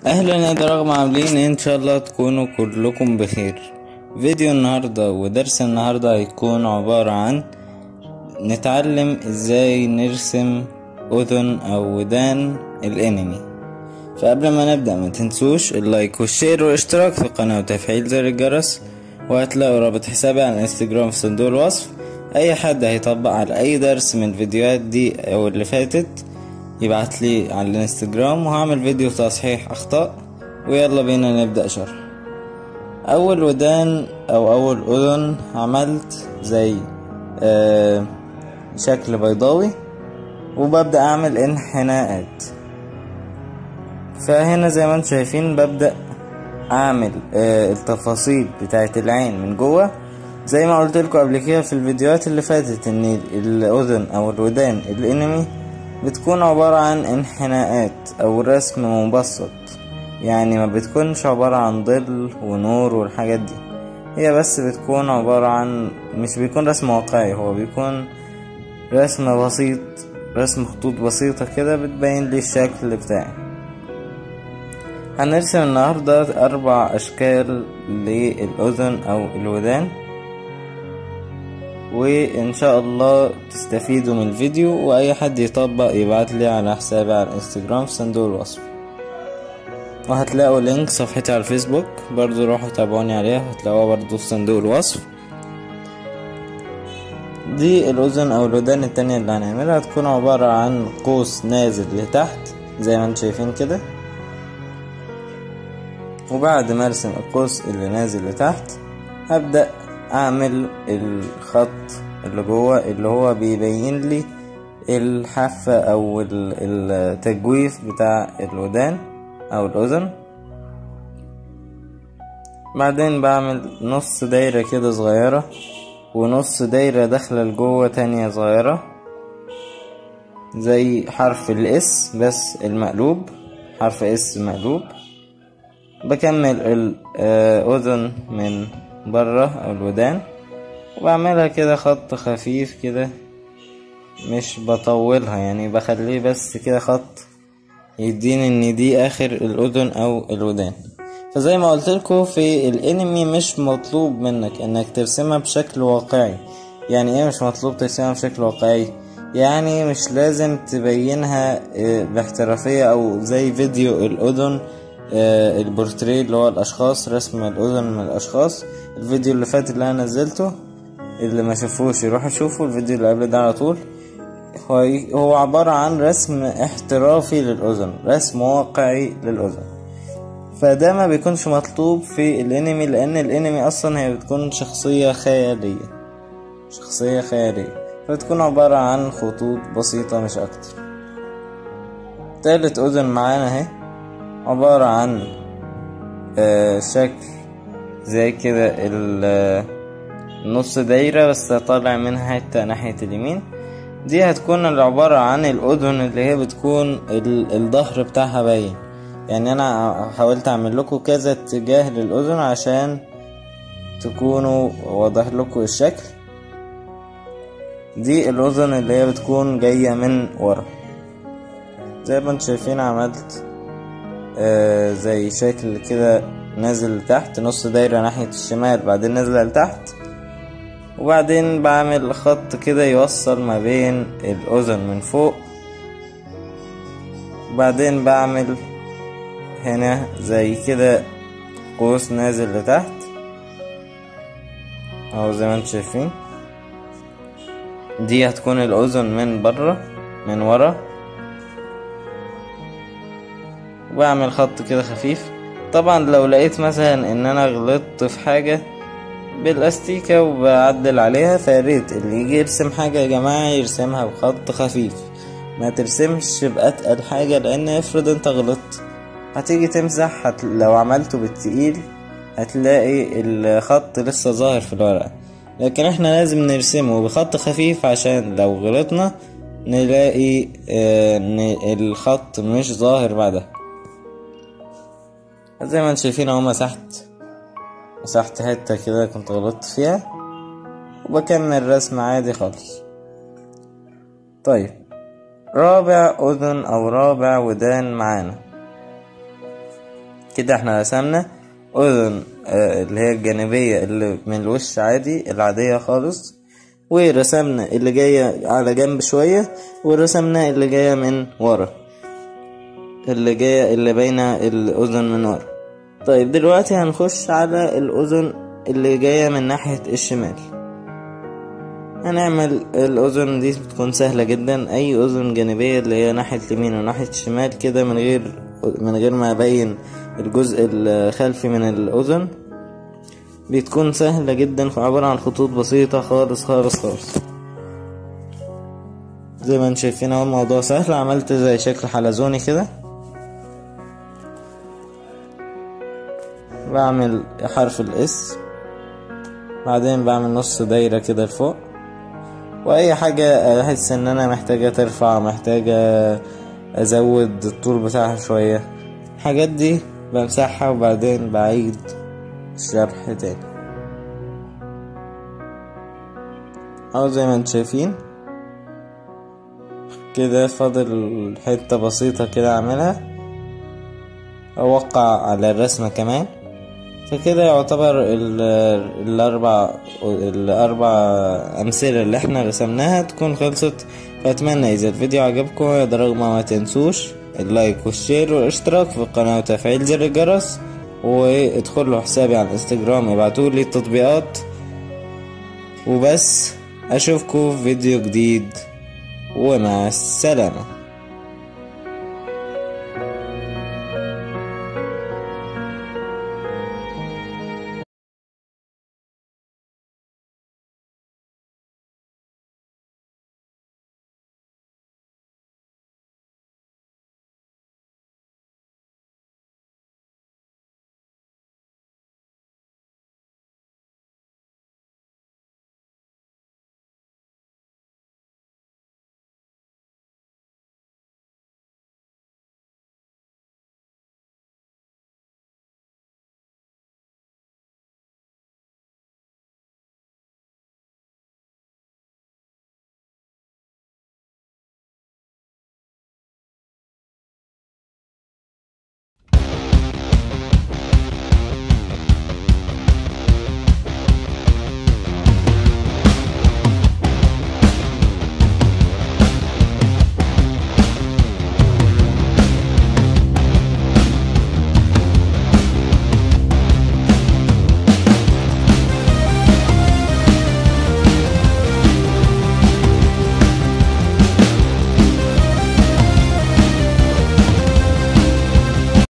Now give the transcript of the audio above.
اهلا يا دراغم عاملين إيه؟ ان شاء الله تكونوا كلكم بخير فيديو النهاردة ودرس النهاردة هيكون عبارة عن نتعلم ازاي نرسم اذن او ودان الانمي فقبل ما نبدأ ما تنسوش اللايك والشير والاشتراك في القناة وتفعيل زر الجرس وهتلاقوا رابط حسابي على الانستجرام في صندوق الوصف اي حد هيطبق على اي درس من الفيديوهات دي او اللي فاتت يبعت لي على الانستجرام وهعمل فيديو تصحيح اخطاء ويلا بينا نبدأ شرح اول ودان او اول اذن عملت زي آه شكل بيضاوي وببدأ اعمل انحناءات فهنا زي ما انتم شايفين ببدأ اعمل آه التفاصيل بتاعت العين من جوه زي ما قلت لكم قبل كده في الفيديوهات اللي فاتت ان الاذن او الودان الانمي بتكون عبارة عن انحناءات او رسم مبسط يعني ما بتكونش عبارة عن ظل ونور والحاجات دي هي بس بتكون عبارة عن مش بيكون رسم واقعي هو بيكون رسم بسيط رسم خطوط بسيطة كده بتبين لي الشكل بتاعي هنرسم النهاردة أربع أشكال للأذن أو الودان وإن شاء الله تستفيدوا من الفيديو وأي حد يطبق يبعت لي على حسابي على الانستجرام في صندوق الوصف وهتلاقوا لينك صفحتي على الفيسبوك برضو روحوا تابعوني عليها هتلاقوها برضو في صندوق الوصف دي الأذن أو الودان التانية اللي هنعملها هتكون عبارة عن قوس نازل لتحت زي ما انتم شايفين كده وبعد ما ارسم القوس اللي نازل لتحت هبدأ اعمل الخط اللي جوه اللي هو بيبين لي الحافة او التجويف بتاع الودان او الاذن بعدين بعمل نص دايرة كده صغيرة ونص دايرة داخلة لجوه تانية صغيرة زي حرف الاس بس المقلوب حرف اس مقلوب بكمل الأذن من برا أو الودان وبعملها كده خط خفيف كده مش بطولها يعني بخليه بس كده خط يديني ان دي اخر الاذن او الودان فزي ما قلت لكم في الانمي مش مطلوب منك انك ترسمها بشكل واقعي يعني ايه مش مطلوب ترسمها بشكل واقعي يعني مش لازم تبينها باحترافية او زي فيديو الاذن البورتريه اللي هو الاشخاص رسم الاذن من الاشخاص الفيديو اللي فات اللي انا نزلته اللي ما شافوش يروح يشوفوا الفيديو اللي قبل ده على طول هو هو عبارة عن رسم احترافي للأذن رسم واقعي للأذن فده ما بيكونش مطلوب في الانمي لان الانمي اصلا هي بتكون شخصية خيالية شخصية خيالية فتكون عبارة عن خطوط بسيطة مش اكتر تالت اذن معانا اهي عبارة عن آه شكل زي كده النص دايرة بس طالع منها حتة ناحية اليمين دي هتكون عبارة عن الأذن اللي هي بتكون الظهر بتاعها باين يعني أنا حاولت أعمل لكم كذا اتجاه للأذن عشان تكونوا واضح لكم الشكل دي الأذن اللي هي بتكون جاية من ورا زي ما انتم شايفين عملت آه زي شكل كده نازل لتحت نص دايرة ناحية الشمال بعدين نازلة لتحت وبعدين بعمل خط كده يوصل ما بين الأذن من فوق وبعدين بعمل هنا زي كده قوس نازل لتحت اهو زي ما انتم شايفين دي هتكون الأذن من برا من ورا وبعمل خط كده خفيف طبعا لو لقيت مثلا ان انا غلطت في حاجة بالاستيكة وبعدل عليها فياريت اللي يجي يرسم حاجة يا جماعة يرسمها بخط خفيف ما ترسمش بأتقل حاجة لان افرض انت غلطت هتيجي تمسح هت... لو عملته بالتقيل هتلاقي الخط لسه ظاهر في الورقة لكن احنا لازم نرسمه بخط خفيف عشان لو غلطنا نلاقي اه ان الخط مش ظاهر بعدها زي ما انتم شايفين اهو مسحت مسحت حتة كده كنت غلطت فيها وبكمل رسم عادي خالص طيب رابع أذن أو رابع ودان معانا كده احنا رسمنا اذن آه، اللي هي الجانبية اللي من الوش عادي العادية خالص ورسمنا اللي جاية على جنب شوية ورسمنا اللي جاية من ورا اللي جاية اللي باينة الأذن من ورا طيب دلوقتي هنخش على الأذن اللي جاية من ناحية الشمال هنعمل الأذن دي بتكون سهلة جدا أي أذن جانبية اللي هي ناحية اليمين وناحية الشمال كده من غير من غير ما أبين الجزء الخلفي من الأذن بتكون سهلة جدا عبارة عن خطوط بسيطة خالص خالص خالص زي ما انتم شايفين اهو الموضوع سهل عملت زي شكل حلزوني كده بعمل حرف الاس بعدين بعمل نص دايرة كده لفوق واي حاجة احس ان انا محتاجة ترفع محتاجة ازود الطول بتاعها شوية الحاجات دي بمسحها وبعدين بعيد الشرح تاني اهو زي ما انتم شايفين كده فاضل حتة بسيطة كده اعملها اوقع على الرسمة كمان فكده يعتبر الاربع الاربع امثلة اللي احنا رسمناها تكون خلصت فاتمنى اذا الفيديو عجبكم يا رغم ما تنسوش اللايك والشير والاشتراك في القناة وتفعيل زر الجرس وادخلوا حسابي على الانستجرام ابعتولي التطبيقات وبس اشوفكم في فيديو جديد ومع السلامه